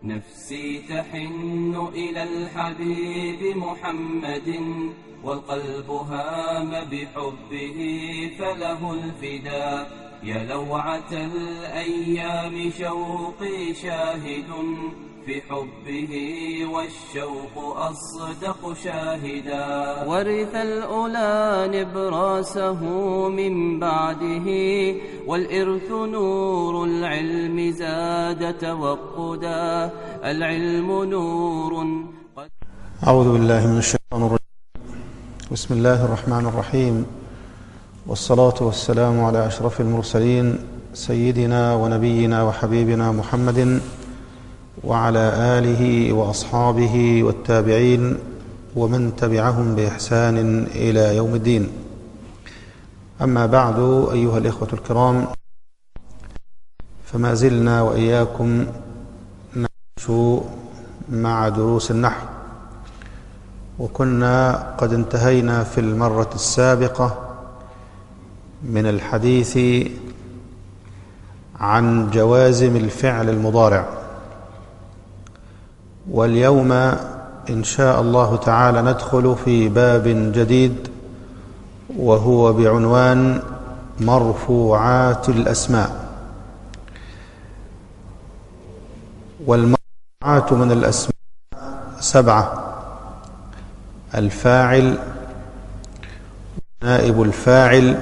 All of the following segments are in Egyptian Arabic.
نفسي تحن إلى الحبيب محمد والقلب هام بحبه فله الفداء يا لوعة الأيام شوقي شاهد في حبه والشوق أصدق شاهدا ورث الأولى نبراسه من بعده والإرث نور العلم زاد توقدا العلم نور قد أعوذ بالله من الشيطان الرجيم بسم الله الرحمن الرحيم والصلاة والسلام على أشرف المرسلين سيدنا ونبينا وحبيبنا محمد وعلى آله وأصحابه والتابعين ومن تبعهم بإحسان إلى يوم الدين أما بعد أيها الإخوة الكرام فما زلنا وإياكم نعيش مع دروس النحو وكنا قد انتهينا في المرة السابقة من الحديث عن جوازم الفعل المضارع واليوم إن شاء الله تعالى ندخل في باب جديد وهو بعنوان مرفوعات الأسماء والمرفوعات من الأسماء سبعة الفاعل نائب الفاعل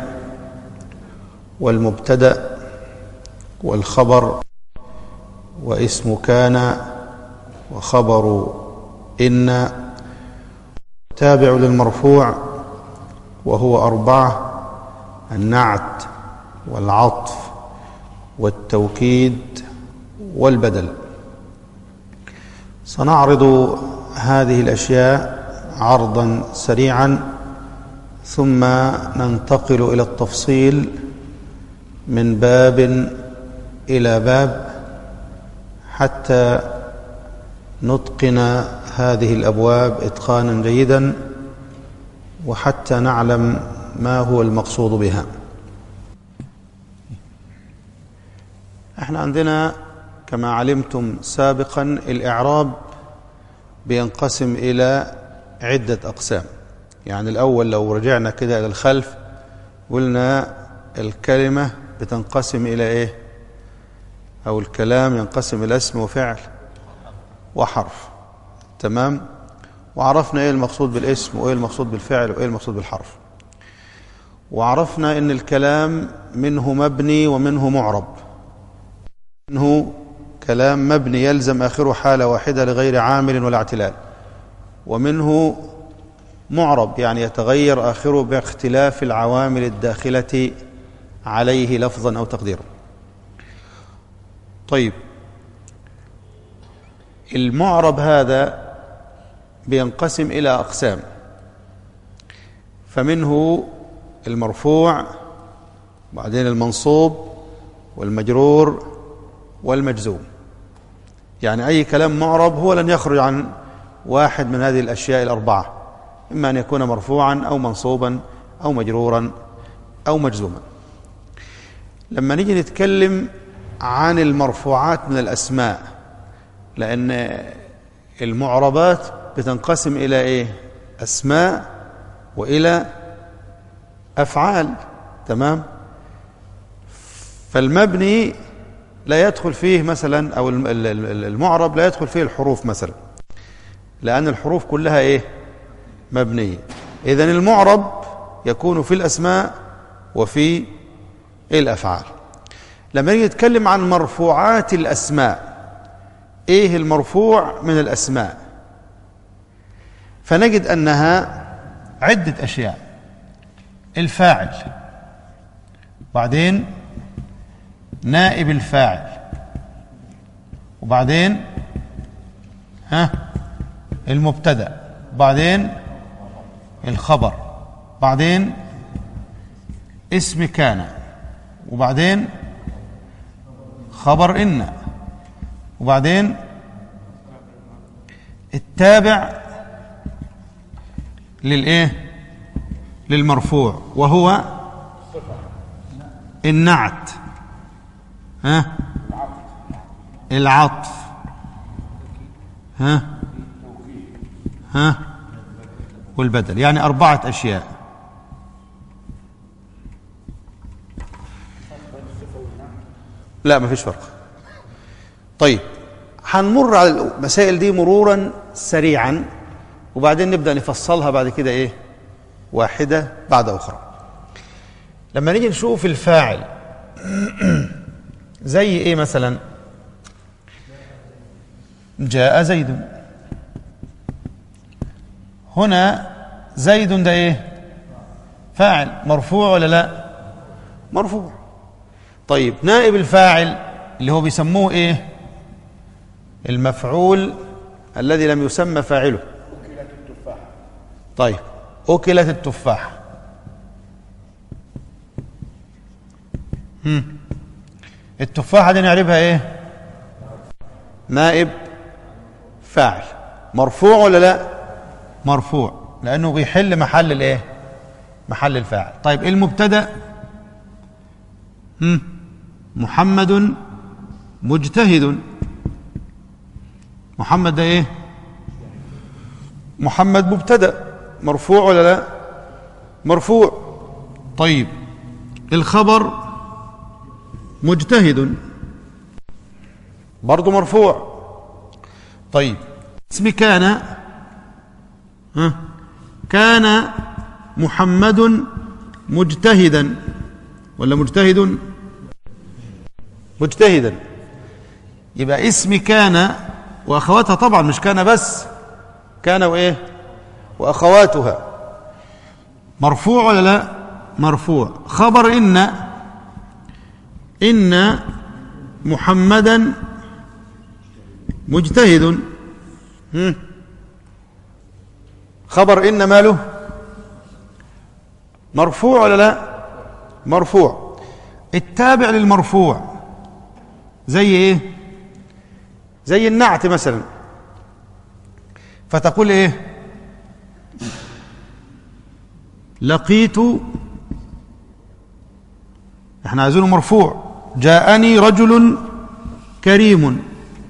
والمبتدا والخبر واسم كان وخبر إن تابع للمرفوع وهو أربعة النعت والعطف والتوكيد والبدل سنعرض هذه الأشياء عرضا سريعا ثم ننتقل إلى التفصيل من باب إلى باب حتى نتقن هذه الأبواب إتقانا جيدا وحتى نعلم ما هو المقصود بها احنا عندنا كما علمتم سابقا الإعراب بينقسم إلى عدة أقسام يعني الأول لو رجعنا كده إلى الخلف قلنا الكلمة بتنقسم إلى إيه أو الكلام ينقسم إلى اسم وفعل وحرف تمام وعرفنا إيه المقصود بالاسم وإيه المقصود بالفعل وإيه المقصود بالحرف وعرفنا إن الكلام منه مبني ومنه معرب منه كلام مبني يلزم آخره حالة واحدة لغير عامل ولا اعتلال ومنه معرب يعني يتغير آخره باختلاف العوامل الداخلة عليه لفظا أو تقديرا طيب المعرب هذا بينقسم إلى أقسام فمنه المرفوع وبعدين المنصوب والمجرور والمجزوم يعني أي كلام معرب هو لن يخرج عن واحد من هذه الأشياء الأربعة إما أن يكون مرفوعا أو منصوبا أو مجرورا أو مجزوما لما نيجي نتكلم عن المرفوعات من الأسماء لأن المعربات بتنقسم إلى إيه أسماء وإلى أفعال تمام فالمبني لا يدخل فيه مثلا أو المعرب لا يدخل فيه الحروف مثلا لأن الحروف كلها إيه مبنية إذن المعرب يكون في الأسماء وفي الأفعال لما نيجي نتكلم عن مرفوعات الأسماء إيه المرفوع من الأسماء فنجد أنها عدة أشياء الفاعل وبعدين نائب الفاعل وبعدين ها المبتدا بعدين الخبر بعدين اسم كان وبعدين خبر إن وبعدين التابع للإيه للمرفوع وهو النعت ها العطف ها ها والبدل يعني أربعة أشياء لا ما فيش فرق طيب هنمر على المسائل دي مرورا سريعا وبعدين نبدأ نفصلها بعد كده ايه واحدة بعد أخرى لما نيجي نشوف الفاعل زي ايه مثلا جاء زيد هنا زيد ده ايه فاعل مرفوع ولا لا مرفوع طيب نائب الفاعل اللي هو بيسموه ايه المفعول الذي لم يسمى فاعله طيب أكلت التفاحة هم. التفاحة دي نعرفها ايه نائب فاعل مرفوع ولا لا مرفوع لأنه بيحل محل الايه محل الفاعل طيب المبتدأ هم. محمد مجتهد محمد ده ايه محمد مبتدا مرفوع ولا لا مرفوع طيب الخبر مجتهد برضه مرفوع طيب اسم كان ها كان محمد مجتهدا ولا مجتهد مجتهدا يبقى اسم كان واخواتها طبعا مش كان بس كان وايه واخواتها مرفوع ولا لا مرفوع خبر ان ان محمدا مجتهد هم. خبر ان ماله مرفوع ولا لا مرفوع التابع للمرفوع زي ايه زي النعت مثلا فتقول ايه لقيت احنا عايزينه مرفوع جاءني رجل كريم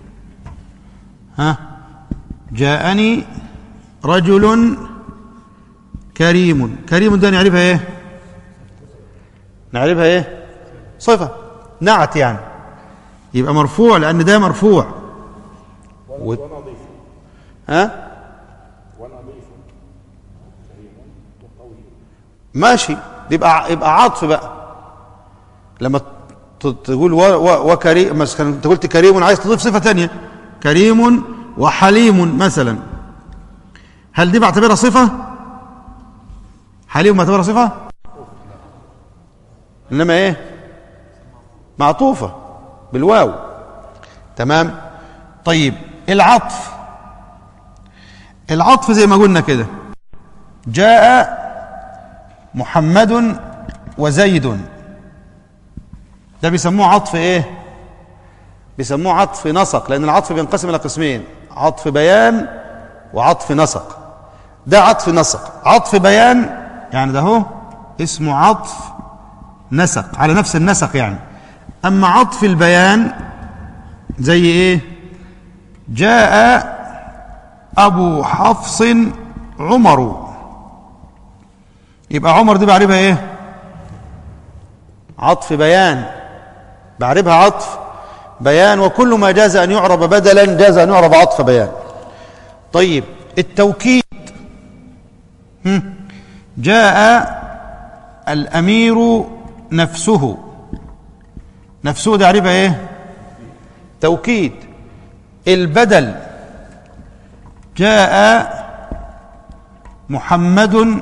ها جاءني رجل كريم كريم ده نعرفها ايه نعرفها ايه صفة نعت يعني يبقى مرفوع لأن ده مرفوع و... ها ماشي يبقى يبقى عطف بقى لما ت- تقول و... و... وكريم مثلا انت قلت كريم عايز تضيف صفة تانية كريم وحليم مثلا هل دي بعتبرها صفة حليم بعتبرها صفة انما ايه معطوفة بالواو تمام طيب العطف العطف زي ما قلنا كده جاء محمد وزيد ده بيسموه عطف ايه بيسموه عطف نسق لان العطف بينقسم الى قسمين عطف بيان وعطف نسق ده عطف نسق عطف بيان يعني ده هو اسمه عطف نسق على نفس النسق يعني اما عطف البيان زي ايه جاء ابو حفص عمر يبقى عمر دي بعربها ايه عطف بيان بعربها عطف بيان وكل ما جاز ان يعرب بدلا جاز ان يعرب عطف بيان طيب التوكيد هم. جاء الامير نفسه نفسه ده عربها ايه توكيد البدل جاء محمد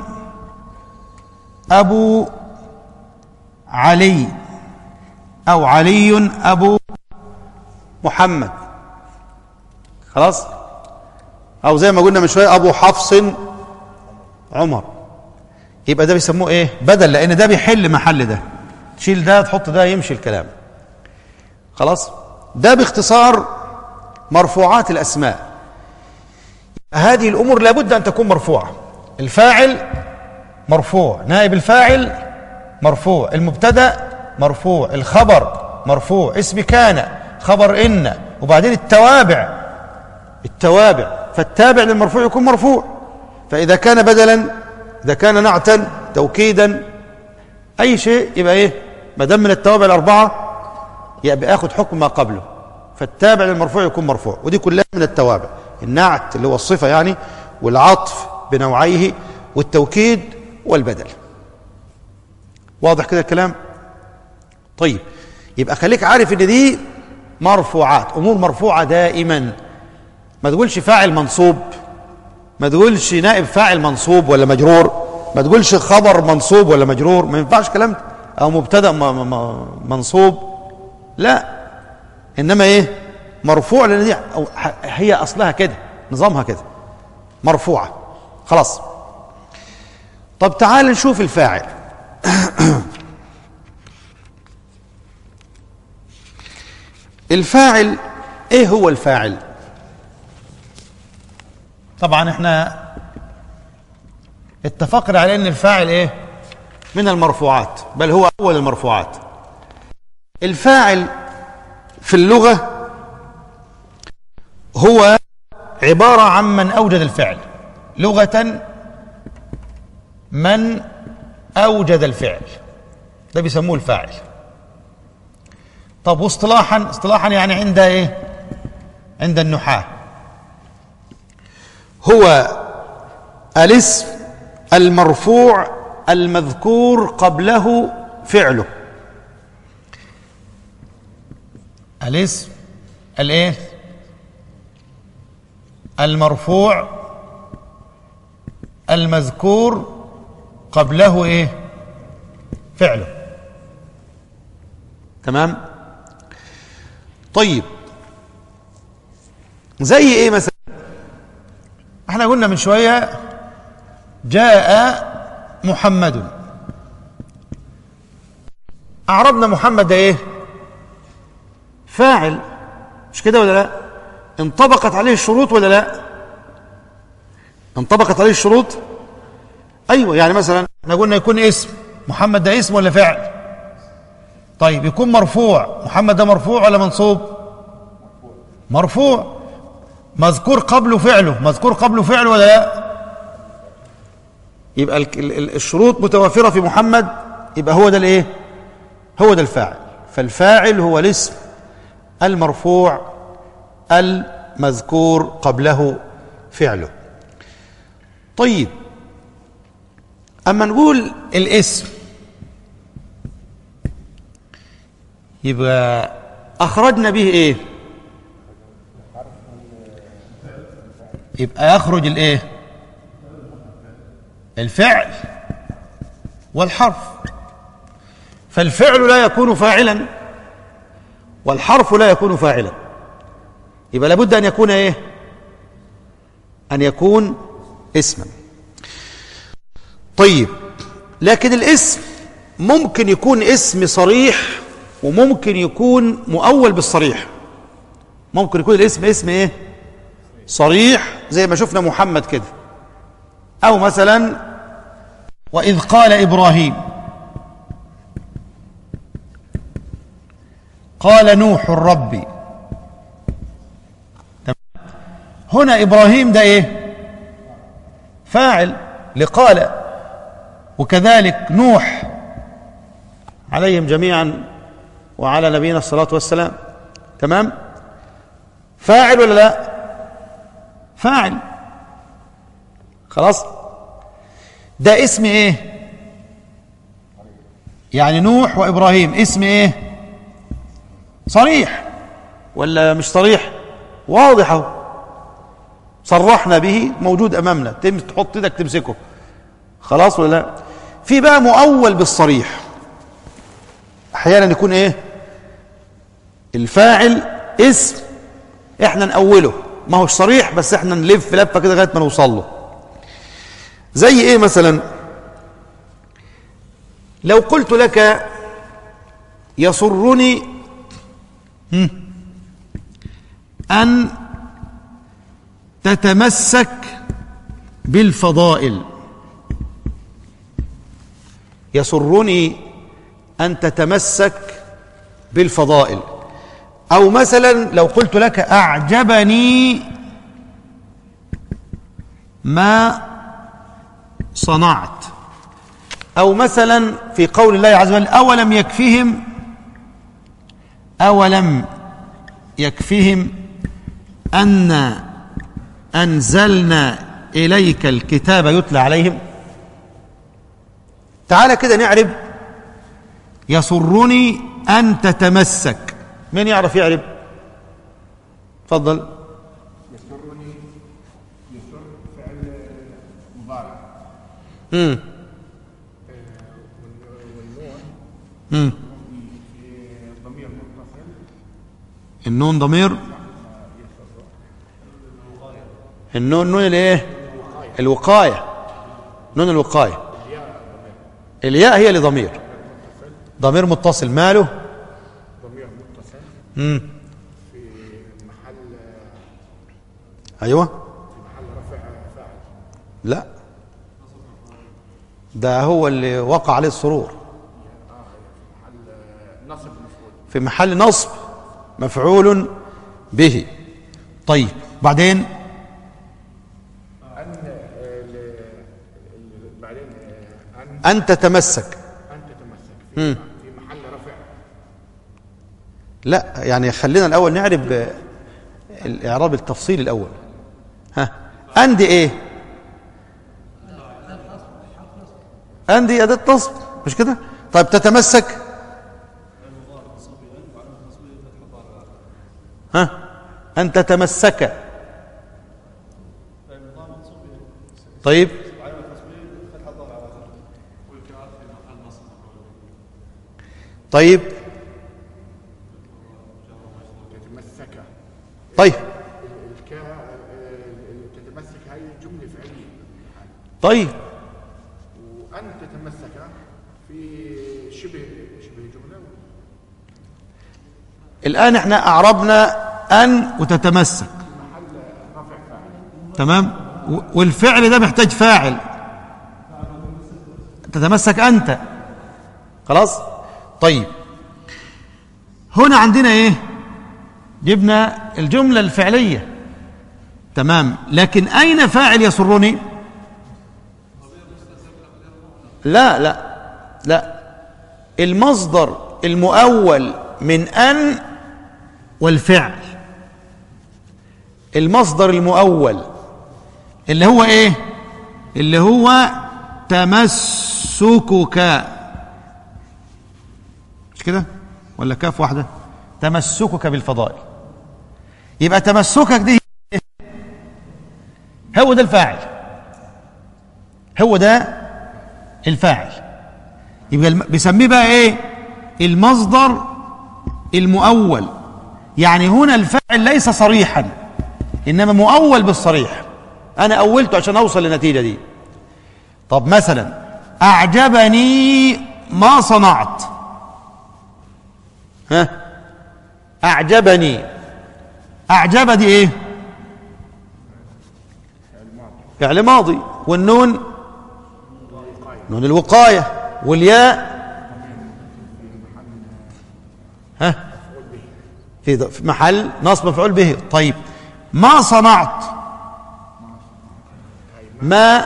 ابو علي او علي ابو محمد خلاص او زي ما قلنا من شويه ابو حفص عمر يبقى ده بيسموه ايه بدل لان ده بيحل محل ده تشيل ده تحط ده يمشي الكلام خلاص ده باختصار مرفوعات الاسماء هذه الامور لابد ان تكون مرفوعه الفاعل مرفوع نائب الفاعل مرفوع المبتدا مرفوع الخبر مرفوع اسم كان خبر ان وبعدين التوابع التوابع فالتابع للمرفوع يكون مرفوع فإذا كان بدلا إذا كان نعتا توكيدا أي شيء يبقى إيه ما دام من التوابع الأربعة يبقى ياخد حكم ما قبله فالتابع للمرفوع يكون مرفوع ودي كلها من التوابع النعت اللي هو الصفة يعني والعطف بنوعيه والتوكيد والبدل واضح كده الكلام طيب يبقى خليك عارف ان دي مرفوعات امور مرفوعه دائما ما تقولش فاعل منصوب ما تقولش نائب فاعل منصوب ولا مجرور ما تقولش خبر منصوب ولا مجرور ما ينفعش كلام ده. او مبتدا م- م- منصوب لا انما ايه مرفوع لان دي أو ح- هي اصلها كده نظامها كده مرفوعه خلاص طب تعال نشوف الفاعل الفاعل ايه هو الفاعل طبعا احنا اتفقنا على ان الفاعل ايه من المرفوعات بل هو اول المرفوعات الفاعل في اللغه هو عباره عن من اوجد الفعل لغه من اوجد الفعل ده بيسموه الفاعل طب واصطلاحا اصطلاحا يعني عند ايه عند النحاة هو الاسم المرفوع المذكور قبله فعله الاسم الايه المرفوع المذكور قبله ايه فعله تمام طيب زي ايه مثلا احنا قلنا من شويه جاء محمد اعربنا محمد ده ايه فاعل مش كده ولا لا انطبقت عليه الشروط ولا لا انطبقت عليه الشروط ايوه يعني مثلا احنا قلنا يكون اسم محمد ده اسم ولا فعل طيب يكون مرفوع محمد ده مرفوع ولا منصوب مرفوع مذكور قبله فعله مذكور قبله فعله ولا لا يبقى ال- ال- ال- الشروط متوافرة في محمد يبقى هو ده الايه هو ده الفاعل فالفاعل هو الاسم المرفوع المذكور قبله فعله طيب اما نقول الاسم يبقى اخرجنا به ايه يبقى يخرج الايه الفعل والحرف فالفعل لا يكون فاعلا والحرف لا يكون فاعلا يبقى لابد ان يكون ايه ان يكون اسما طيب لكن الاسم ممكن يكون اسم صريح وممكن يكون مؤول بالصريح ممكن يكون الاسم اسم ايه صريح زي ما شفنا محمد كده او مثلا واذ قال ابراهيم قال نوح ربي تمام؟ هنا ابراهيم ده ايه فاعل لقال وكذلك نوح عليهم جميعا وعلى نبينا الصلاه والسلام تمام فاعل ولا لا فاعل خلاص ده اسم ايه يعني نوح وابراهيم اسم ايه صريح ولا مش صريح واضح اهو صرحنا به موجود امامنا تم تحط ايدك تمسكه خلاص ولا لا في بقى مؤول بالصريح احيانا يكون ايه الفاعل اسم احنا نأوله ما هوش صريح بس احنا نلف لفه كده لغايه ما نوصل له زي ايه مثلا لو قلت لك يسرني هم، ان تتمسك بالفضائل يسرني ان تتمسك بالفضائل او مثلا لو قلت لك اعجبني ما صنعت أو مثلا في قول الله عز وجل أولم يكفهم أولم يكفهم أن أنزلنا إليك الكتاب يتلى عليهم تعالى كده نعرب يسرني أن تتمسك من يعرف يعرب تفضل يسرني يسر فعل مضارع امم والنون امم في ضمير متصل النون ضمير النون نون الايه الوقايه نون الوقايه الياء هي اللي ضمير ضمير متصل ماله ضمير متصل امم في محل ايوه في محل رفع فاعل لا ده هو اللي وقع عليه السرور محل نصب مفعول في محل نصب مفعول به طيب بعدين أن آه، ل- ال- بعدين آه، أن أن تتمسك أن تتمسك مم. في في محل رفع لا يعني خلينا الأول نعرف آه، الإعراب التفصيلي الأول ها أن دي إيه أن دي أداة نصب مش كده طيب تتمسك ها أن تتمسك طيب طيب تتمسك طيب الكا آه، تتمسك هاي جملة فعلية طيب وأن تتمسك في شبه شبه جملة الآن احنا أعربنا أن وتتمسك تمام و- والفعل ده محتاج فاعل تتمسك أنت خلاص طيب هنا عندنا ايه جبنا الجملة الفعلية تمام لكن أين فاعل يسرني لا لا لا المصدر المؤول من أن والفعل المصدر المؤول اللي هو ايه اللي هو تمسكك مش كده ولا كاف واحدة تمسكك بالفضائل يبقى تمسكك دي إيه؟ هو ده الفاعل هو ده الفاعل يبقى الم- بيسميه بقى ايه المصدر المؤول يعني هنا الفاعل ليس صريحا انما مؤول بالصريح انا اولته عشان اوصل للنتيجه دي طب مثلا اعجبني ما صنعت ها اعجبني اعجب دي ايه فعل ماضي والنون نون الوقايه والياء ها في ض- في محل نصب مفعول به طيب ما صنعت ما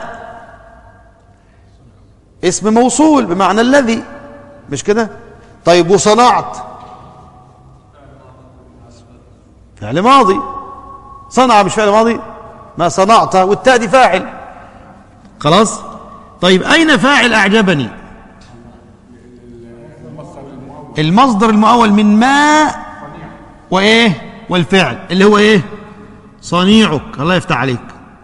اسم موصول بمعنى الذي مش كده طيب وصنعت فعل ماضي صنع مش فعل ماضي ما صنعت والتاء دي فاعل خلاص طيب اين فاعل اعجبني المصدر المؤول من ما وايه والفعل اللي هو ايه صنيعك الله يفتح عليك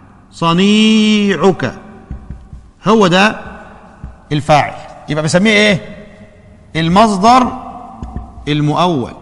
صنيعك هو ده الفاعل يبقى بسميه ايه المصدر المؤول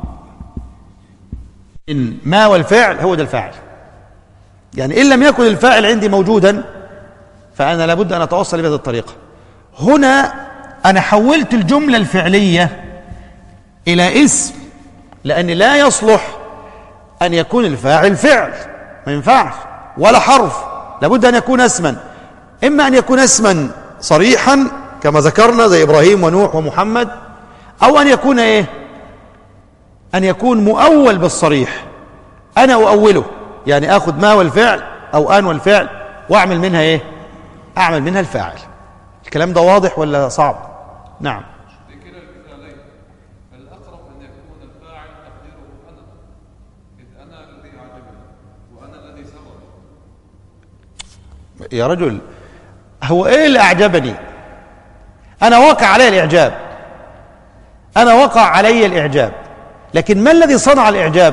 ان ما والفعل هو ده الفاعل يعني ان لم يكن الفاعل عندي موجودا فانا لابد ان اتوصل بهذه الطريقه هنا انا حولت الجمله الفعليه الى اسم لان لا يصلح ان يكون الفاعل فعل ما ينفعش ولا حرف لابد ان يكون اسما اما ان يكون اسما صريحا كما ذكرنا زي ابراهيم ونوح ومحمد او ان يكون ايه ان يكون مؤول بالصريح انا اؤوله يعني اخذ ما والفعل او ان والفعل واعمل منها ايه اعمل منها الفاعل الكلام ده واضح ولا صعب نعم بكلا المثالين الأقرب أن يكون الفاعل تقديره أنا إذ أنا الذي أعجبني وأنا الذي سبق يا رجل هو ايه اللي اعجبني انا وقع علي الاعجاب انا وقع علي الاعجاب لكن ما الذي صنع الاعجاب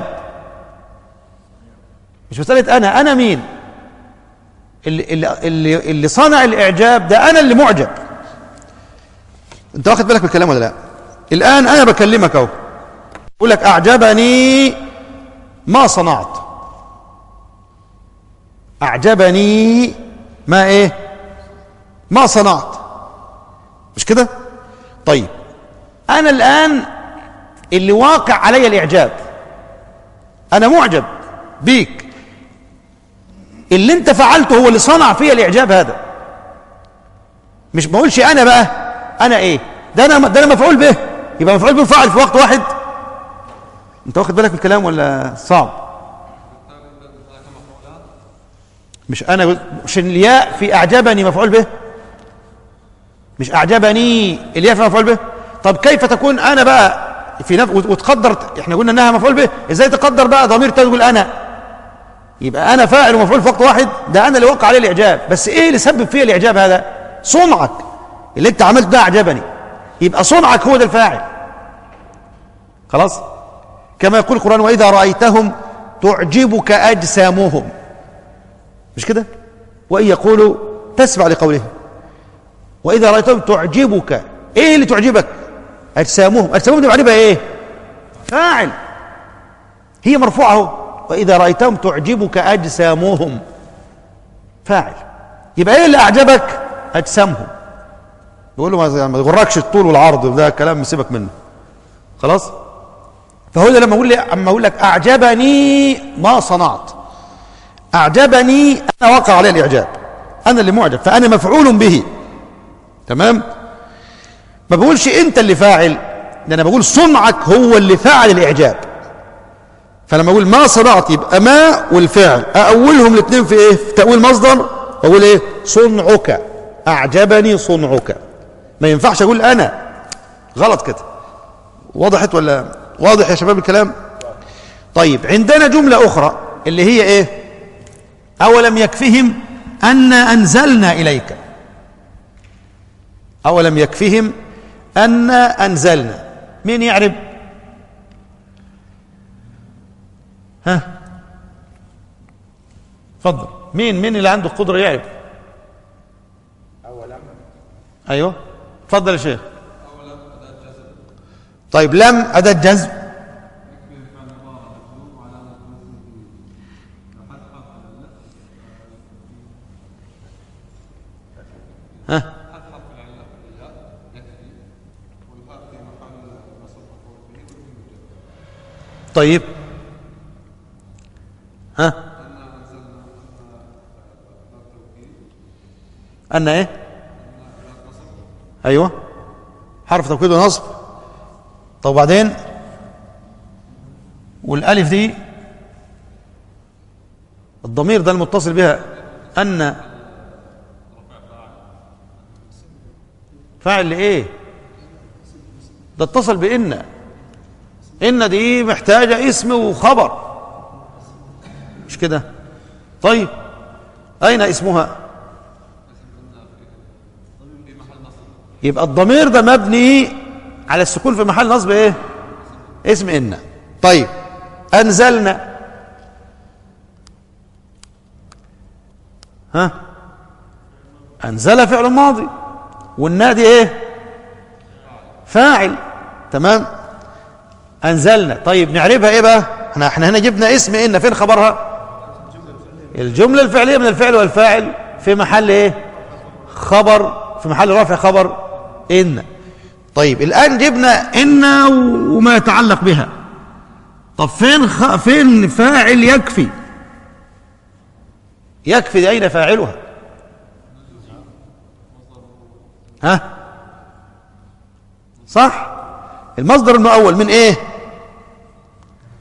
مش مساله انا انا مين اللي اللي اللي, اللي صنع الاعجاب ده انا اللي معجب انت واخد بالك من الكلام ولا لا الان انا بكلمك اهو اقول لك اعجبني ما صنعت أعجبني ما إيه ما صنعت مش كده طيب أنا الآن اللي واقع علي الإعجاب أنا معجب بيك اللي أنت فعلته هو اللي صنع فيا الإعجاب هذا مش بقولش أنا بقى أنا إيه ده أنا ده أنا مفعول به يبقى مفعول به فاعل في وقت واحد أنت واخد بالك من الكلام ولا صعب مش انا قلت- مش الياء في اعجبني مفعول به مش اعجبني الياء في مفعول به طب كيف تكون انا بقى في نف... وت- وتقدر احنا قلنا انها مفعول به ازاي تقدر بقى ضمير تقول انا يبقى انا فاعل ومفعول في وقت واحد ده انا اللي وقع عليه الاعجاب بس ايه اللي سبب فيه الاعجاب هذا صنعك اللي انت عملت ده اعجبني يبقى صنعك هو ده الفاعل خلاص كما يقول القران واذا رايتهم تعجبك اجسامهم مش كده وإن يقولوا تسمع لقولهم وإذا رأيتهم تعجبك إيه اللي تعجبك أجسامهم أجسامهم دي معنبها إيه فاعل هي مرفوعة اهو وإذا رأيتهم تعجبك أجسامهم فاعل يبقى إيه اللي أعجبك أجسامهم يقول له ما ما يغركش الطول والعرض ده كلام سيبك منه خلاص فهو ده لما اقول لي اما اقول لك اعجبني ما صنعت أعجبني أنا وقع عليه الإعجاب أنا اللي معجب فأنا مفعول به تمام ما بقولش أنت اللي فاعل ده أنا بقول صنعك هو اللي فعل الإعجاب فلما أقول ما صنعت يبقى ما والفعل أأولهم الاثنين في إيه في تأويل مصدر أقول إيه صنعك أعجبني صنعك ما ينفعش أقول أنا غلط كده وضحت ولا واضح يا شباب الكلام طيب عندنا جملة أخرى اللي هي إيه أولم يكفهم أن أنزلنا إليك أولم يكفهم أن أنزلنا مين يعرف ها تفضل مين مين اللي عنده قدرة يعرف أولا أيوه تفضل يا شيخ طيب لم أداة جزم ها طيب ها أن إيه أيوه حرف توكيد ونصب طب وبعدين والالف دي الضمير ده المتصل بها ان فاعل لايه ده اتصل بان ان دي محتاجه اسم وخبر مش كده طيب اين اسمها يبقى الضمير ده مبني على السكون في محل نصب ايه اسم ان طيب انزلنا ها انزل فعل ماضي والنادي ايه فاعل تمام انزلنا طيب نعربها ايه بقى احنا احنا هنا جبنا اسم ان فين خبرها الجمله الفعليه من الفعل والفاعل في محل ايه خبر في محل رفع خبر ان طيب الآن جبنا إن وما يتعلق بها طب فين خ... فين فاعل يكفي يكفي دي أين فاعلها ها صح المصدر المؤول من ايه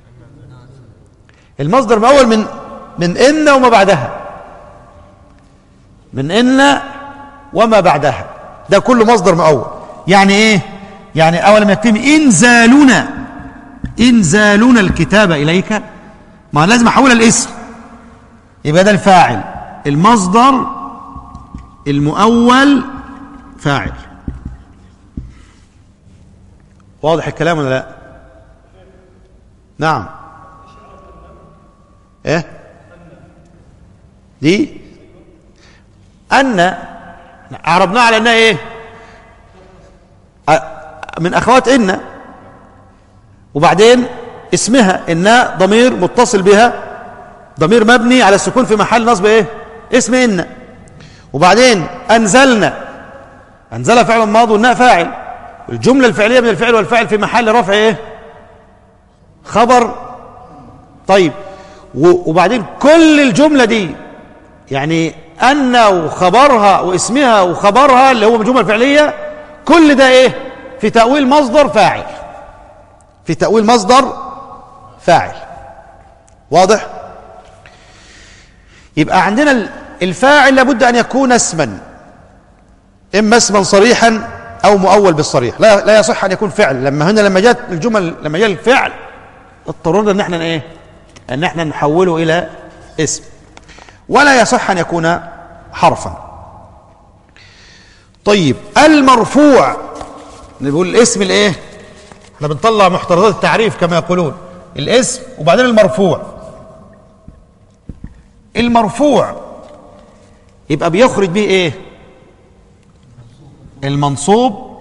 المصدر المؤول من من ان وما بعدها من إن وما بعدها ده كله مصدر مؤول يعني إيه يعني أولم يكتم إنزالنا إنزالنا الكتاب إليك ما لازم أحولها الاسم يبقى ده الفاعل المصدر المؤول فاعل واضح الكلام ولا لا نعم ايه دي ان عربناها على انها ايه أ- من اخوات ان وبعدين اسمها انها ضمير متصل بها ضمير مبني على السكون في محل نصب ايه اسم ان وبعدين انزلنا انزل فعل ماضي والناء فاعل الجمله الفعليه من الفعل والفاعل في محل رفع ايه خبر طيب و- وبعدين كل الجمله دي يعني ان وخبرها واسمها وخبرها اللي هو الجمله الفعليه كل ده ايه في تاويل مصدر فاعل في تاويل مصدر فاعل واضح يبقى عندنا ال- الفاعل لابد ان يكون اسما اما اسما صريحا او مؤول بالصريح لا لا يصح ان يكون فعل لما هنا لما جاءت الجمل لما جاء الفعل اضطررنا ان احنا ايه ان احنا نحوله الى اسم ولا يصح ان يكون حرفا طيب المرفوع نقول الاسم الايه احنا بنطلع محترزات التعريف كما يقولون الاسم وبعدين المرفوع المرفوع يبقى بيخرج به ايه المنصوب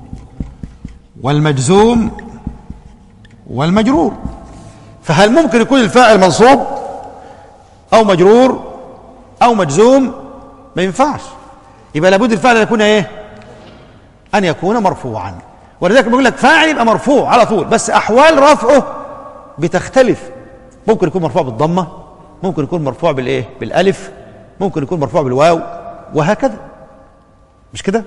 والمجزوم والمجرور فهل ممكن يكون الفاعل منصوب او مجرور او مجزوم ما ينفعش يبقى لابد الفاعل ان يكون ايه ان يكون مرفوعا ولذلك بقول لك فاعل يبقى مرفوع على طول بس احوال رفعه بتختلف ممكن يكون مرفوع بالضمه ممكن يكون مرفوع بالايه بالالف ممكن يكون مرفوع بالواو وهكذا مش كده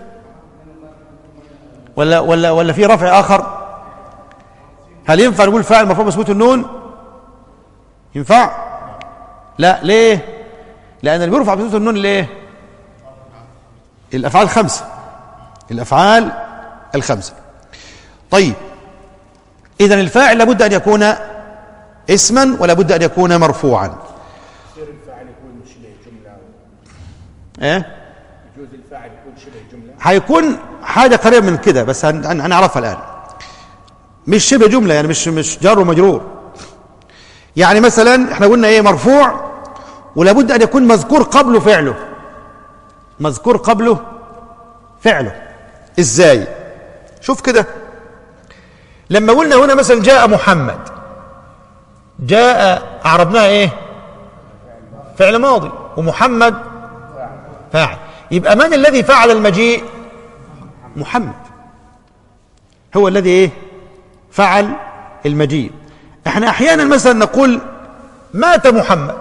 ولا ولا ولا في رفع اخر هل ينفع نقول فاعل مرفوع بثبوت النون ينفع لا ليه لان اللي بيرفع بثبوت النون ليه الافعال الخمسه الافعال الخمسه طيب اذا الفاعل لابد ان يكون اسما ولا بد ان يكون مرفوعا يصير الفاعل يكون شبه جمله ايه يجوز الفاعل يكون شبه جمله هيكون حاجه قريبه من كده بس هن- هن- هنعرفها الان مش شبه جمله يعني مش مش جار ومجرور يعني مثلا احنا قلنا ايه مرفوع ولابد ان يكون مذكور قبله فعله مذكور قبله فعله ازاي شوف كده لما قلنا هنا مثلا جاء محمد جاء عربناها ايه فعل ماضي ومحمد فاعل يبقى من الذي فعل المجيء محمد هو الذي ايه فعل المجيء احنا احيانا مثلا نقول مات محمد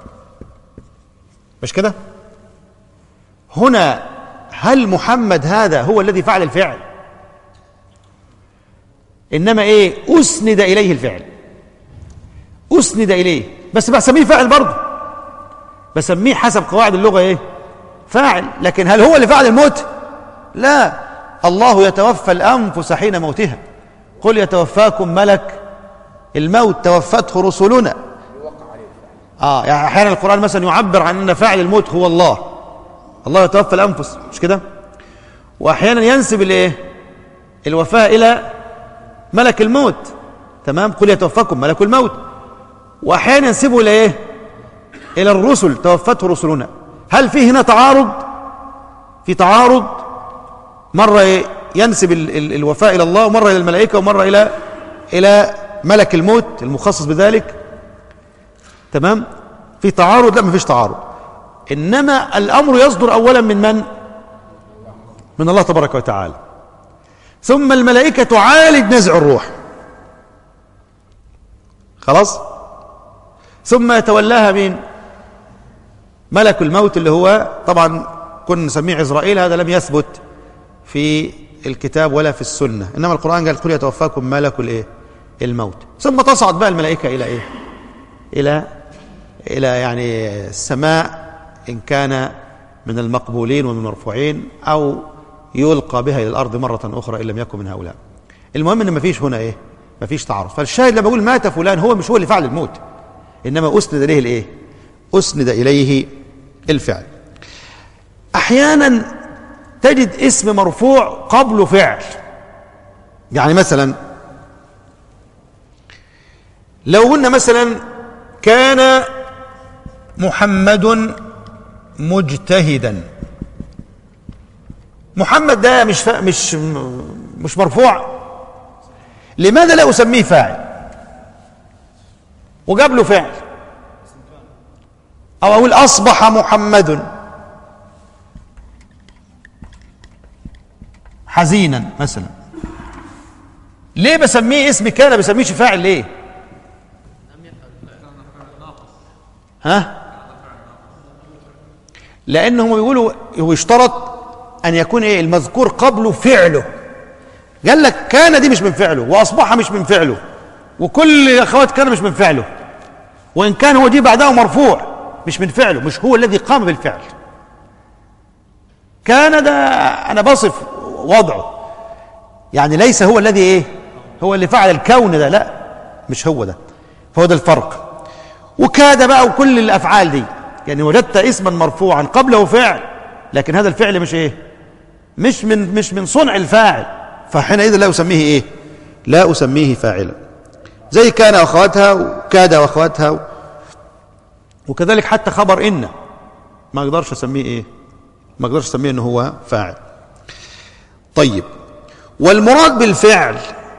مش كده هنا هل محمد هذا هو الذي فعل الفعل انما ايه اسند اليه الفعل اسند اليه بس بسميه فاعل برضه بسميه حسب قواعد اللغه ايه فاعل لكن هل هو اللي فعل الموت لا الله يتوفى الانفس حين موتها قل يتوفاكم ملك الموت توفته رسلنا اه يعني احيانا القران مثلا يعبر عن ان فاعل الموت هو الله الله يتوفى الانفس مش كده واحيانا ينسب الايه الوفاه الى ملك الموت تمام قل يتوفاكم ملك الموت واحيانا ينسبه الى ايه الى الرسل توفته رسلنا هل في هنا تعارض في تعارض مره إيه؟ ينسب ال ال الوفاء الى الله ومره الى الملائكه ومره الى الى ملك الموت المخصص بذلك تمام في تعارض لا ما فيش تعارض انما الامر يصدر اولا من من من الله تبارك وتعالى ثم الملائكه تعالج نزع الروح خلاص ثم يتولاها مين ملك الموت اللي هو طبعا كنا نسميه عزرائيل هذا لم يثبت في الكتاب ولا في السنه انما القران قال قل يتوفاكم ملك الايه الموت ثم تصعد بقى الملائكه الى ايه الى الى يعني السماء ان كان من المقبولين ومن المرفوعين أو يلقى بها إلى الأرض مرة أخرى إن لم يكن من هؤلاء المهم إن مفيش هنا إيه مفيش تعارض فالشاهد لما بقول مات فلان هو مش هو اللي فعل الموت إنما أسند إليه الإيه أسند إليه الفعل أحيانا تجد اسم مرفوع قبله فعل يعني مثلا لو قلنا مثلا كان محمد مجتهدا محمد ده مش فا مش مش مرفوع لماذا لا اسميه فاعل وجاب له فعل او اقول اصبح محمد حزينا مثلا ليه بسميه اسم كان بسميهش فاعل ليه ها لانهم بيقولوا هو يشترط ان يكون ايه المذكور قبله فعله قال لك كان دي مش من فعله واصبح مش من فعله وكل اخوات كان مش من فعله وان كان هو دي بعدها مرفوع مش من فعله مش هو الذي قام بالفعل كان ده انا بصف وضعه يعني ليس هو الذي ايه هو اللي فعل الكون ده لا مش هو ده فهو ده الفرق وكاد بقى وكل الافعال دي يعني وجدت اسما مرفوعا قبله فعل لكن هذا الفعل مش ايه مش من مش من صنع الفاعل فحينئذ لا اسميه ايه لا اسميه فاعلا زي كان واخواتها وكاد واخواتها وكذلك حتى خبر ان ما اقدرش اسميه ايه ما اقدرش اسميه انه هو فاعل طيب والمراد بالفعل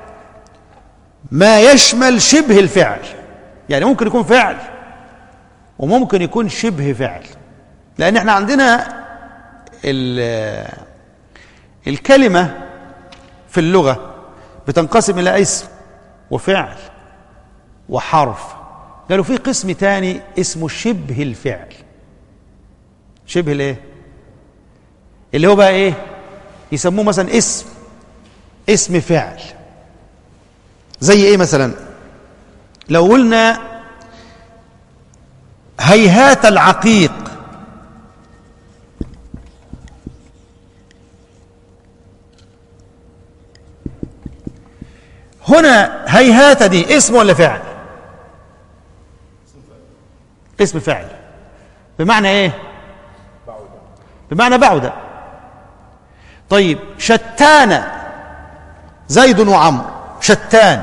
ما يشمل شبه الفعل يعني ممكن يكون فعل وممكن يكون شبه فعل لان احنا عندنا الكلمه في اللغه بتنقسم الى اسم وفعل وحرف قالوا في قسم تاني اسمه شبه الفعل شبه الايه اللي هو بقى ايه يسموه مثلا اسم اسم فعل زي ايه مثلا لو قلنا هيهات العقيق هنا هيهات دي اسم ولا فعل اسم فعل بمعنى ايه بمعنى بعد طيب شتان زيد وعمرو شتان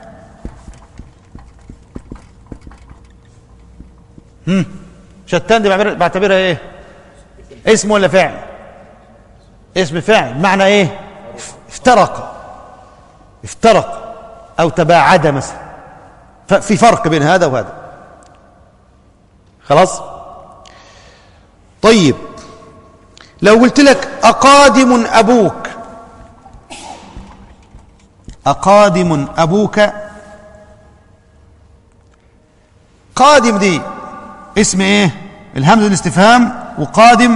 هم شتان دي بعتبرها بعتبرها ايه اسم ولا فعل اسم فعل معنى ايه افترق افترق او تباعد مثلا ففي فرق بين هذا وهذا خلاص طيب لو قلت لك اقادم ابوك اقادم ابوك قادم دي اسم ايه الهمزه الاستفهام وقادم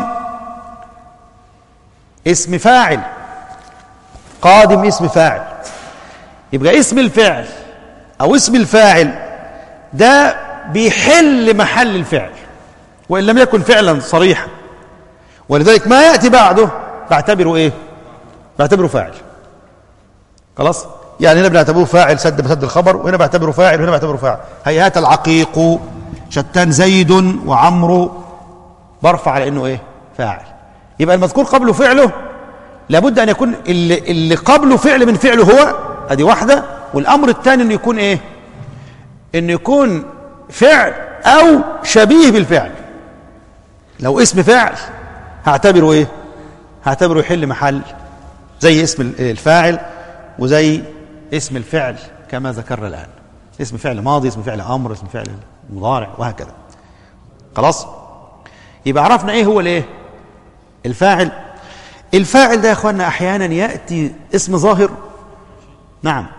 اسم فاعل قادم اسم فاعل يبقى اسم الفعل او اسم الفاعل ده بيحل محل الفعل وان لم يكن فعلا صريحا ولذلك ما ياتي بعده بعتبره ايه بعتبره فاعل خلاص يعني هنا بنعتبره فاعل سد بسد الخبر وهنا بعتبره فاعل وهنا بعتبره فاعل هيهات العقيق شتان زيد وعمرو برفع على انه ايه فاعل يبقى المذكور قبله فعله لابد ان يكون اللي, اللي قبله فعل من فعله هو ادي واحده والامر الثاني انه يكون ايه انه يكون فعل او شبيه بالفعل لو اسم فعل هعتبره ايه هعتبره يحل محل زي اسم الفاعل وزي اسم الفعل كما ذكرنا الان اسم فعل ماضي اسم فعل امر اسم فعل مضارع وهكذا خلاص يبقى عرفنا ايه هو الايه الفاعل الفاعل ده يا اخوانا احيانا ياتي اسم ظاهر نعم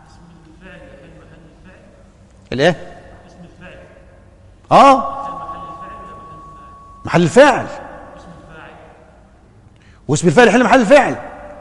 الايه اه محل الفاعل واسم الفاعل يحل محل الفاعل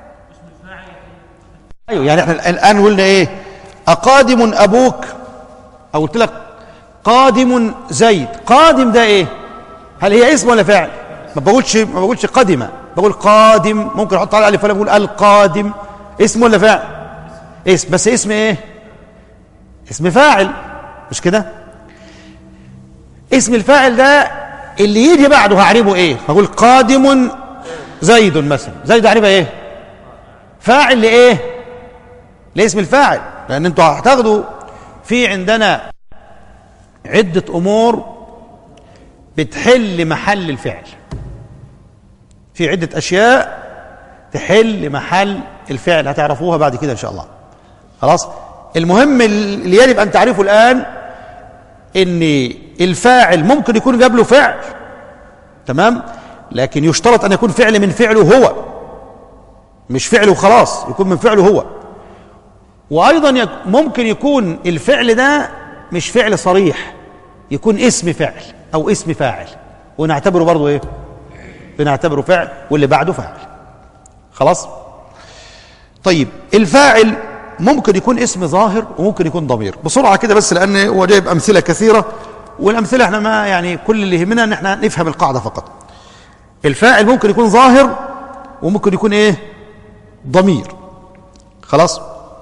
ايوه يعني احنا الان قلنا ايه اقادم ابوك او قلت لك قادم زيد قادم ده ايه هل هي اسم ولا فعل ما بقولش ما بقولش قدم بقول قادم ممكن احط على الف ولا بقول القادم اسم ولا فاعل اسم بس اسم ايه اسم فاعل مش كده اسم الفاعل ده اللي يجي بعده هعربه ايه هقول قادم زيد مثلا زيد هعربها ايه فاعل لايه لاسم الفاعل لان انتوا هتاخدوا في عندنا عدة امور بتحل محل الفعل في عدة اشياء تحل محل الفعل هتعرفوها بعد كده ان شاء الله خلاص المهم اللي يجب ان تعرفه الان ان الفاعل ممكن يكون جاب له فعل تمام لكن يشترط ان يكون فعل من فعله هو مش فعله خلاص يكون من فعله هو وايضا يك ممكن يكون الفعل ده مش فعل صريح يكون اسم فعل او اسم فاعل ونعتبره برضه ايه بنعتبره فعل واللي بعده فاعل خلاص طيب الفاعل ممكن يكون اسم ظاهر وممكن يكون ضمير بسرعه كده بس لان هو جايب امثله كثيره والامثله احنا ما يعني كل اللي يهمنا ان احنا نفهم القاعده فقط الفاعل ممكن يكون ظاهر وممكن يكون ايه ضمير خلاص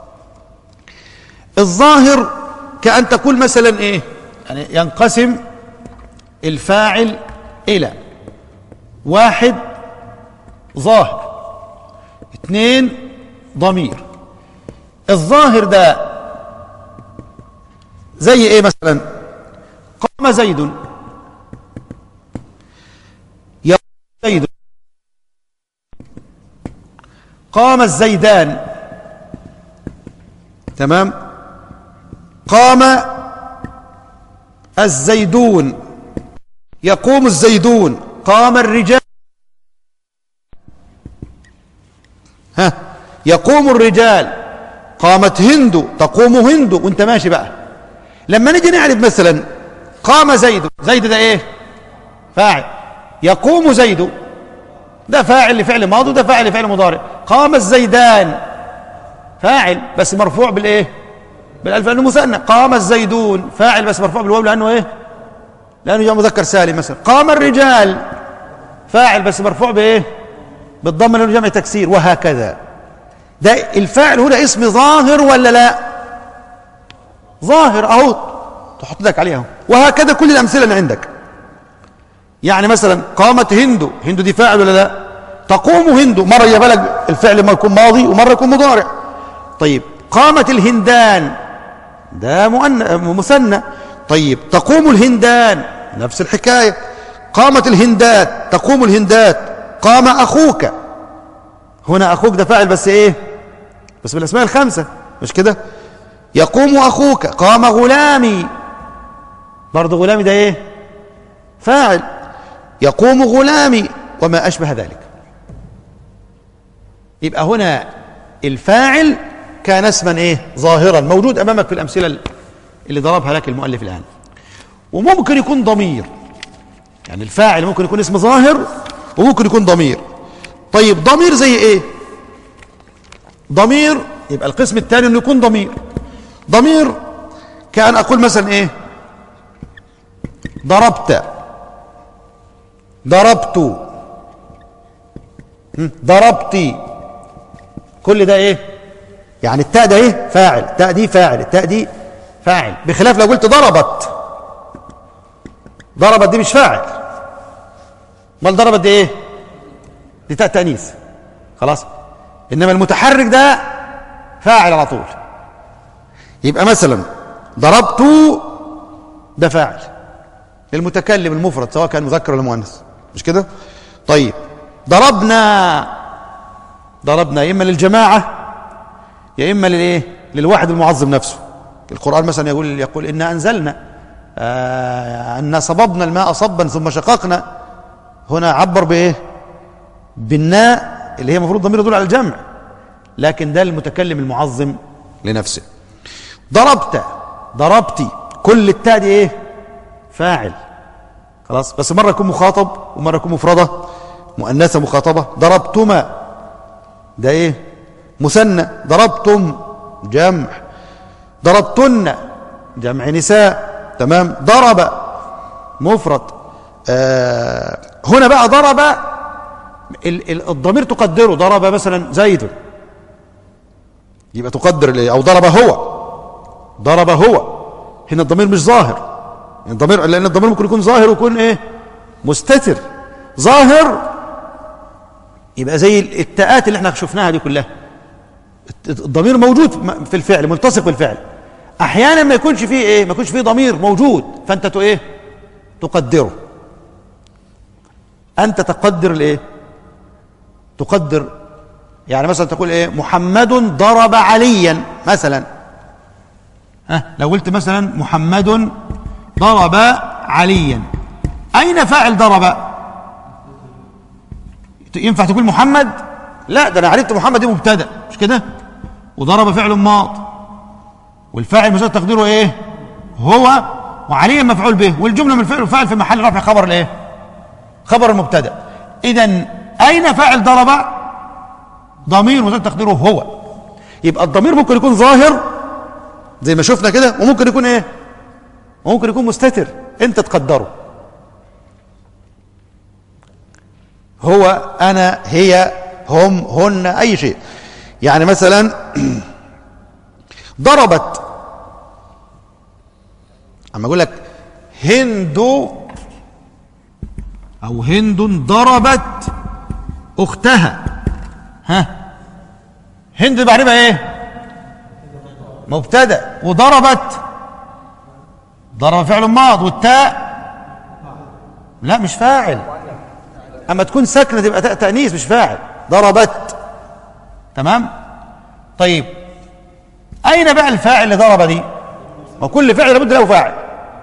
الظاهر كأن تقول مثلا ايه يعني ينقسم الفاعل الى واحد ظاهر اثنين ضمير الظاهر ده زي ايه مثلا قام زيد يقوم زيد قام الزيدان تمام قام الزيدون يقوم الزيدون قام الرجال ها يقوم الرجال قامت هند تقوم هند وانت ماشي بقى لما نيجي نعرف مثلا قام زيد زيد ده ايه فاعل يقوم زيد ده فاعل لفعل ماضي وده فاعل لفعل مضارع قام الزيدان فاعل بس مرفوع بالايه بالالف لانه مثنى قام الزيدون فاعل بس مرفوع بالواو لانه ايه لانه جاء مذكر سالم مثلا قام الرجال فاعل بس مرفوع بايه بالضم لانه جمع تكسير وهكذا ده الفاعل هنا اسم ظاهر ولا لا ظاهر اهو تحط لك عليه اهو وهكذا كل الامثله اللي عندك يعني مثلا قامت هند هند دي فاعل ولا لا تقوم هند مره يبقى لك الفعل ما يكون ماضي ومره يكون مضارع طيب قامت الهندان ده مؤن... مثنى طيب تقوم الهندان نفس الحكايه قامت الهندات تقوم الهندات قام اخوك هنا اخوك ده فاعل بس ايه بس بالاسماء الخمسه مش كده يقوم اخوك قام غلامي برضه غلامي ده ايه فاعل يقوم غلامي وما اشبه ذلك يبقى هنا الفاعل كان اسما ايه ظاهرا موجود امامك في الامثله اللي ضربها لك المؤلف الان وممكن يكون ضمير يعني الفاعل ممكن يكون اسم ظاهر وممكن يكون ضمير طيب ضمير زي ايه ضمير يبقى القسم الثاني انه يكون ضمير ضمير كان اقول مثلا ايه ضربت ضربت ضربتي كل ده ايه يعني التاء ده ايه فاعل التاء دي فاعل التاء دي فاعل بخلاف لو قلت ضربت ضربت دي مش فاعل امال ضربت دي ايه دي تاء تانيث خلاص انما المتحرك ده فاعل على طول يبقى مثلا ضربت ده فاعل المتكلم المفرد سواء كان مذكر ولا مؤنث مش كده طيب ضربنا ضربنا يا اما للجماعه يا اما للايه للواحد المعظم نفسه القران مثلا يقول يقول انا انزلنا آه انا صببنا الماء صبا ثم شققنا هنا عبر بايه بالناء اللي هي المفروض ضمير يدل على الجمع لكن ده المتكلم المعظم لنفسه ضربت ضربتي كل التاء دي ايه فاعل خلاص بس مره يكون مخاطب ومره يكون مفرده مؤنثه مخاطبه ضربتما ده ايه مثنى ضربتم جمع ضربتن جمع نساء تمام ضرب مفرد آه هنا بقى ضرب ال- ال- الضمير تقدره ضرب مثلا زيد يبقى تقدر الايه او ضرب هو ضرب هو هنا الضمير مش ظاهر يعني الضمير لان الضمير ممكن يكون ظاهر ويكون ايه مستتر ظاهر يبقى زي التاءات اللي احنا شفناها دي كلها الضمير موجود م- في الفعل ملتصق بالفعل احيانا ما يكونش فيه ايه ما يكونش فيه ضمير موجود فانت تو ايه تقدره انت تقدر الايه تقدر يعني مثلا تقول ايه محمد ضرب عليا مثلا ها لو قلت مثلا محمد ضرب عليا اين فاعل ضرب ينفع تقول محمد لا ده انا عرفت محمد دي مبتدا مش كده وضرب فعل ماض والفاعل مجرد تقديره ايه هو وعليه مفعول به والجمله من الفعل والفاعل في محل رفع خبر الايه خبر المبتدا اذا اين فاعل ضرب ضمير مجرد تقديره هو يبقى الضمير ممكن يكون ظاهر زي ما شفنا كده وممكن يكون ايه وممكن يكون مستتر انت تقدره هو انا هي هم هن اي شيء يعني مثلا ضربت اما اقول لك هند او هند ضربت اختها ها هند بعرفها ايه مبتدا وضربت ضرب فعل ماض والتاء لا مش فاعل اما تكون ساكنه تبقى تاء تانيث مش فاعل ضربت تمام طيب اين بقى الفاعل اللي ضرب دي ما كل فعل لابد له فاعل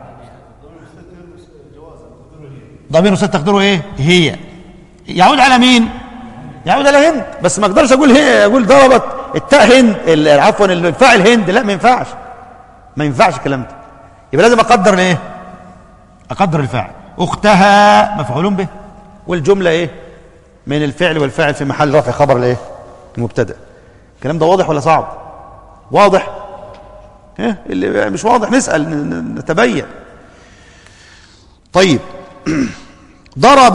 ضمير مستتر تقديره ايه هي يعود على مين يعود على هند بس ما اقدرش اقول هي اقول ضربت التاء هند ال- عفوا الفاعل هند لا ما ينفعش ما ينفعش الكلام ده يبقى لازم اقدر الايه اقدر الفاعل اختها مفعول به والجمله ايه من الفعل والفاعل في محل رفع خبر الايه المبتدا الكلام ده واضح ولا صعب واضح ايه اللي مش واضح نسال ن- ن- نتبين طيب ضرب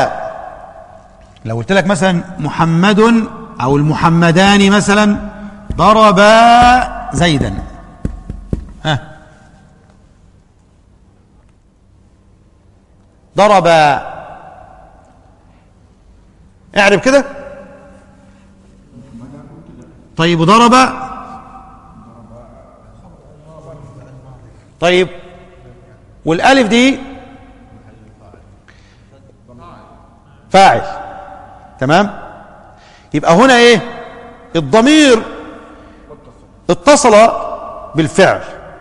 لو قلت لك مثلا محمد او المحمدان مثلا ضربا زيدا ها ضرب اعرف كده طيب وضرب طيب والالف دي فاعل تمام يبقى هنا ايه الضمير اتصل بالفعل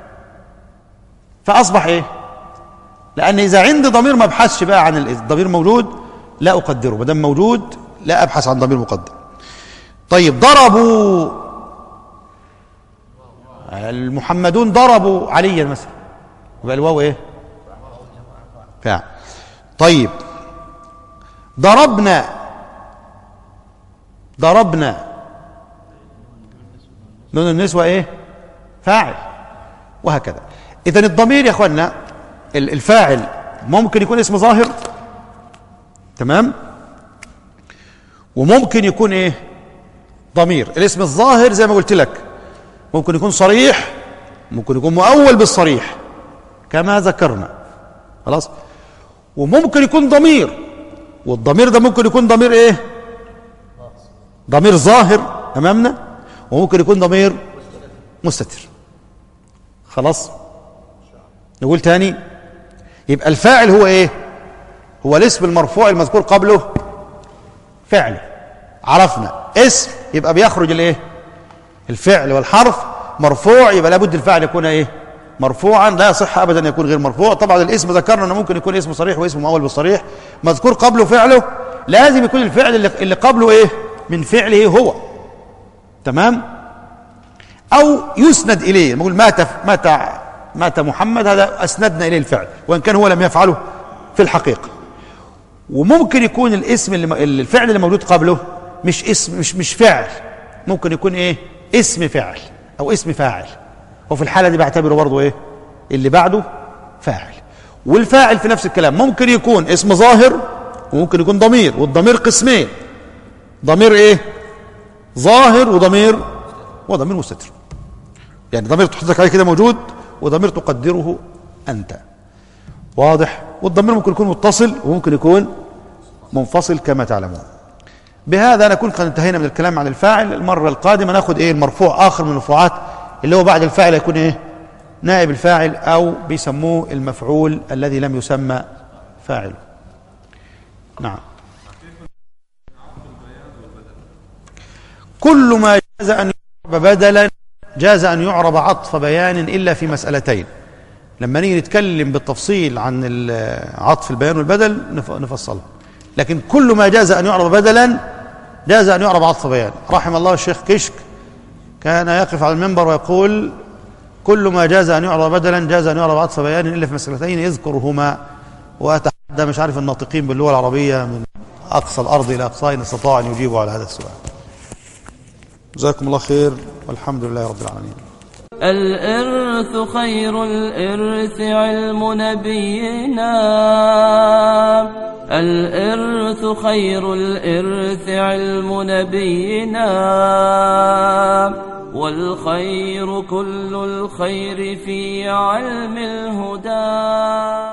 فاصبح ايه لان اذا عندي ضمير ما ابحثش بقى عن ال- الضمير موجود لا اقدره ما دام موجود لا ابحث عن ضمير مقدر طيب ضربوا المحمدون ضربوا عليا مثلا يبقى الواو ايه فاعل طيب ضربنا ضربنا نون النسوة ايه فاعل وهكذا اذا الضمير يا اخوانا ال- الفاعل ممكن يكون اسم ظاهر تمام وممكن يكون ايه ضمير الاسم الظاهر زي ما قلت لك ممكن يكون صريح ممكن يكون مؤول بالصريح كما ذكرنا خلاص وممكن يكون ضمير والضمير ده ممكن يكون ضمير ايه ضمير ظاهر امامنا وممكن يكون ضمير مستتر خلاص نقول تاني يبقى الفاعل هو ايه هو الاسم المرفوع المذكور قبله فعل عرفنا اسم يبقى بيخرج الايه الفعل والحرف مرفوع يبقى لابد الفاعل يكون ايه مرفوعا لا يصح ابدا ان يكون غير مرفوع طبعا الاسم ذكرنا انه ممكن يكون اسم صريح واسم مؤول بالصريح مذكور قبله فعله لازم يكون الفعل اللي, اللي قبله ايه من فعله هو تمام او يسند اليه نقول مات مات مات محمد هذا اسندنا اليه الفعل وان كان هو لم يفعله في الحقيقه وممكن يكون الاسم اللي الفعل اللي موجود قبله مش اسم مش مش فعل ممكن يكون ايه اسم فعل او اسم فاعل وفي الحاله دي بعتبره برضه ايه اللي بعده فاعل والفاعل في نفس الكلام ممكن يكون اسم ظاهر وممكن يكون ضمير والضمير قسمين ضمير ايه ظاهر وضمير وضمير مستتر يعني ضمير تحطك عليه كده موجود وضمير تقدره انت واضح والضمير ممكن يكون متصل وممكن يكون منفصل كما تعلمون بهذا نكون قد انتهينا من الكلام عن الفاعل المرة القادمة ناخد ايه المرفوع اخر من المرفوعات اللي هو بعد الفاعل يكون ايه نائب الفاعل او بيسموه المفعول الذي لم يسمى فاعله نعم كل ما جاز ان يعرب بدلا جاز ان يعرب عطف بيان الا في مسألتين لما نيجي نتكلم بالتفصيل عن ال- عطف البيان والبدل نف- نفصلها لكن كل ما جاز ان يعرب بدلا جاز ان يعرب عطف بيان رحم الله الشيخ كشك كان يقف على المنبر ويقول كل ما جاز ان يعرب بدلا جاز ان يعرب عطف بيان الا في مسألتين يذكرهما واتحدى مش عارف الناطقين باللغه العربيه من اقصى الارض الى اقصاها ان استطاعوا ان يجيبوا على هذا السؤال جزاكم الله خير والحمد لله رب العالمين الإرث خير الإرث علم نبينا الإرث خير الإرث علم نبينا والخير كل الخير في علم الهدى